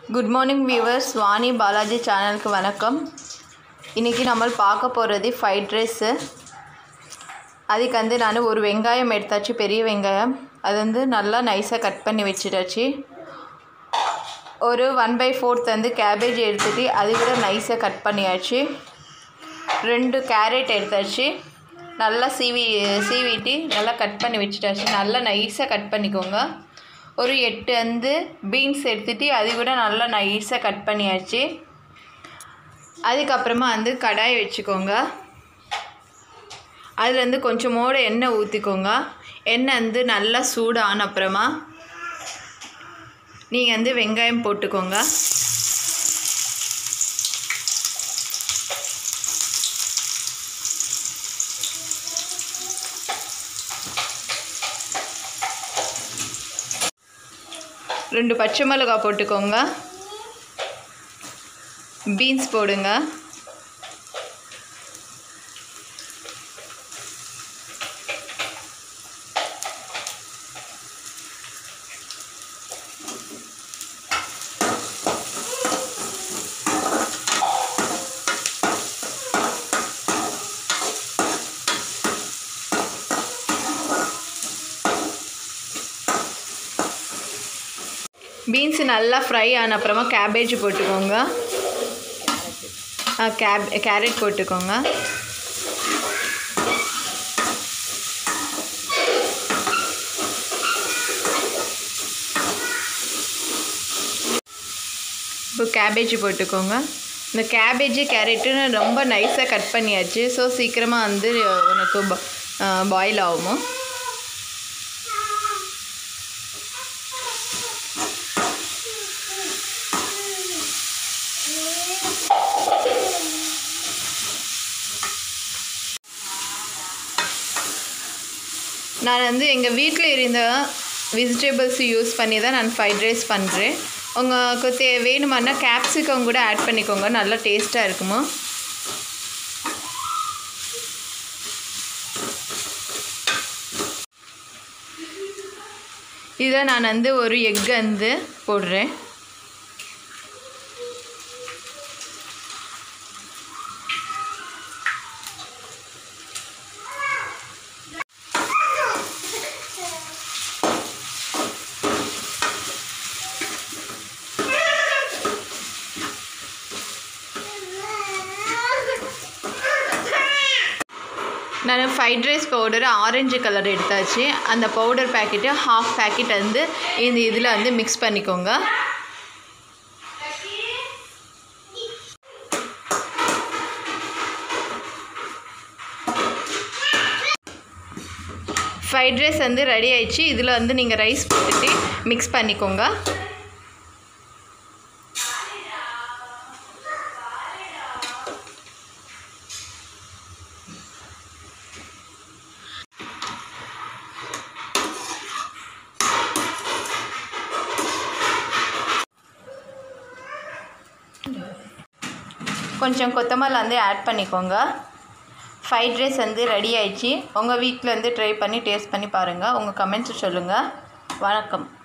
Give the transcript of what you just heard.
good morning viewers Vani Balaji சேனலுக்கு வணக்கம் இன்றைக்கி நம்ம பார்க்க போகிறது ஃப்ரைட் ரைஸு அதுக்கு வந்து நான் ஒரு வெங்காயம் எடுத்தாச்சு பெரிய வெங்காயம் அது வந்து நல்லா நைஸாக கட் பண்ணி வச்சுட்டாச்சு ஒரு ஒன் பை ஃபோர்த் வந்து கேபேஜ் எடுத்துட்டு அது கூட நைஸாக கட் பண்ணியாச்சு ரெண்டு கேரட் எடுத்தாச்சு நல்லா சீவி சீவிட்டு நல்லா கட் பண்ணி வச்சுட்டாச்சு நல்லா நைஸாக கட் பண்ணிக்கோங்க ஒரு எட்டு வந்து பீன்ஸ் எடுத்துட்டு அது கூட நல்லா நைஸாக கட் பண்ணியாச்சு அதுக்கப்புறமா வந்து கடாய் வச்சுக்கோங்க அதில் வந்து கொஞ்சமோட எண்ணெய் ஊற்றிக்கோங்க எண்ணெய் வந்து நல்லா சூடான அப்புறமா நீங்கள் வந்து வெங்காயம் போட்டுக்கோங்க ரெண்டு பச்சை மிளகா போட்டுக்கோங்க பீன்ஸ் போடுங்க பீன்ஸ் நல்லா ஃப்ரை ஆன அப்புறமா கேபேஜ் போட்டுக்கோங்க ஆ கேப் கேரட் போட்டுக்கோங்க இப்போ கேபேஜ் போட்டுக்கோங்க இந்த கேபேஜு கேரட்டு ரொம்ப நைஸாக கட் பண்ணியாச்சு ஸோ சீக்கிரமாக வந்து உனக்கு பாயில் ஆகுமோ நான் வந்து எங்கள் வீட்டில் இருந்த வெஜிடபிள்ஸ் யூஸ் பண்ணி தான் நான் ஃப்ரைட் ரைஸ் பண்ணுறேன் உங்களுக்கு தே வேணுமானா கேப்சிகம் கூட ஆட் பண்ணிக்கோங்க நல்லா டேஸ்ட்டாக இருக்குமோ இதில் நான் வந்து ஒரு எக் வந்து போடுறேன் நான் fried rice powder orange colour எடுத்தாச்சு அந்த பவுடர் பேக்கெட்டு ஹாஃப் பேக்கெட் வந்து இந்த இதில் வந்து மிக்ஸ் பண்ணிக்கோங்க ஃப்ரைட் ரைஸ் வந்து ரெடி ஆயிடுச்சு இதில் வந்து நீங்கள் ரைஸ் போட்டுட்டு மிக்ஸ் பண்ணிக்கோங்க கொஞ்சம் கொத்தமல்லி வந்து ஆட் பண்ணிக்கோங்க ஃப்ரைட் ரைஸ் வந்து ரெடி ஆயிடுச்சு உங்கள் வீட்டில் வந்து ட்ரை பண்ணி டேஸ்ட் பண்ணி பாருங்கள் உங்கள் கமெண்ட்ஸ் சொல்லுங்கள் வணக்கம்